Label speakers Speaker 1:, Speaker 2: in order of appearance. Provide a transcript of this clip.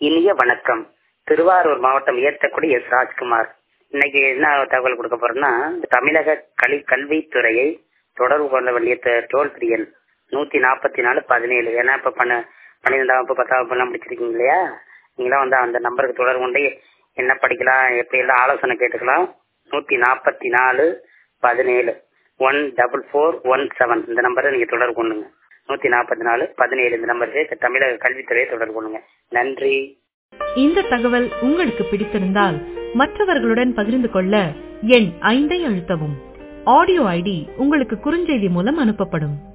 Speaker 1: இனிய வணக்கம் திருவாரூர் மாவட்டம் ஏத்தக்குடி எஸ் ராஜ்குமார் இன்னைக்கு என்ன தகவல் கொடுக்க போறோம்னா தமிழக கல்வி கல்வித்துறையை தொடர்பு கொள்ள வேண்டிய டோல் ஃப்ரீ எண் நூத்தி நாற்பத்தி நாலு பதினேழு ஏன்னா இப்ப பண்ண பன்னிரெண்டாம் வகுப்பு பத்தாம் வகுப்பு எல்லாம் முடிச்சிருக்கீங்க இல்லையா நீங்களாம் வந்து அந்த நம்பருக்கு தொடர்பு கொண்டு என்ன படிக்கலாம் எப்படி எல்லாம் ஆலோசனை கேட்டுக்கலாம் நூத்தி நாற்பத்தி நாலு பதினேழு one double four one seven இந்த நம்பரை நீங்க தொடர்பு கொள்ளுங்க நூத்தி நாற்பத்தி நாலு பதினேழு இந்த நம்பருக்கு தமிழக கல்வித்துறையை தொடர்பு கொள்ளுங்க நன்றி
Speaker 2: இந்த தகவல் உங்களுக்கு பிடித்திருந்தால் மற்றவர்களுடன் பகிர்ந்து கொள்ள எண் ஐந்தை அழுத்தவும் ஆடியோ ஐடி உங்களுக்கு குறுஞ்செய்தி மூலம் அனுப்பப்படும்